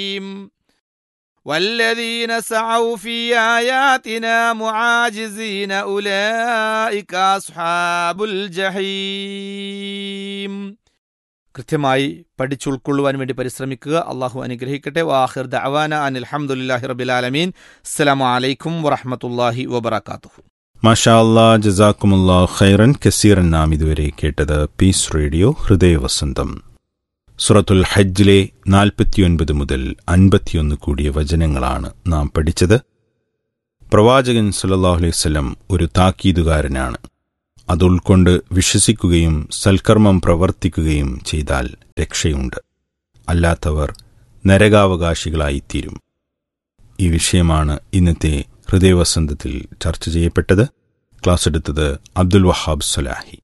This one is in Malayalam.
والذين سعوا في آياتنا معاجزين أولئك أصحاب الجحيم കൃത്യമായി പഠിച്ചുൾക്കൊള്ളുവാൻ വേണ്ടി പരിശ്രമിക്കുക അള്ളാഹു അനുഗ്രഹിക്കട്ടെ വാഹിർ ദഅവാന അൻ അൽഹംദുലില്ലാഹി റബ്ബിൽ ആലമീൻ അസ്സലാമു അലൈക്കും വറഹ്മത്തുള്ളാഹി വബറകാതുഹു മാഷാ അല്ലാ ജസാക്കുമുല്ലാ ഖൈറൻ കസീറൻ നാം ഇതുവരെ കേട്ടത് പീസ് റേഡിയോ ഹൃദയവസന്തം സുറത്തുൽ ഹജ്ജിലെ നാൽപ്പത്തിയൊൻപത് മുതൽ അൻപത്തിയൊന്ന് കൂടിയ വചനങ്ങളാണ് നാം പഠിച്ചത് പ്രവാചകൻ സല്ലല്ലാഹു അലൈഹി വസല്ലം ഒരു താക്കീതുകാരനാണ് അത് ഉൾക്കൊണ്ട് വിശ്വസിക്കുകയും സൽക്കർമ്മം പ്രവർത്തിക്കുകയും ചെയ്താൽ രക്ഷയുണ്ട് അല്ലാത്തവർ നരകാവകാശികളായിത്തീരും ഈ വിഷയമാണ് ഇന്നത്തെ ഹൃദയവസന്തത്തിൽ ചർച്ച ചെയ്യപ്പെട്ടത് ക്ലാസ് എടുത്തത് അബ്ദുൽ വഹാബ് സലാഹി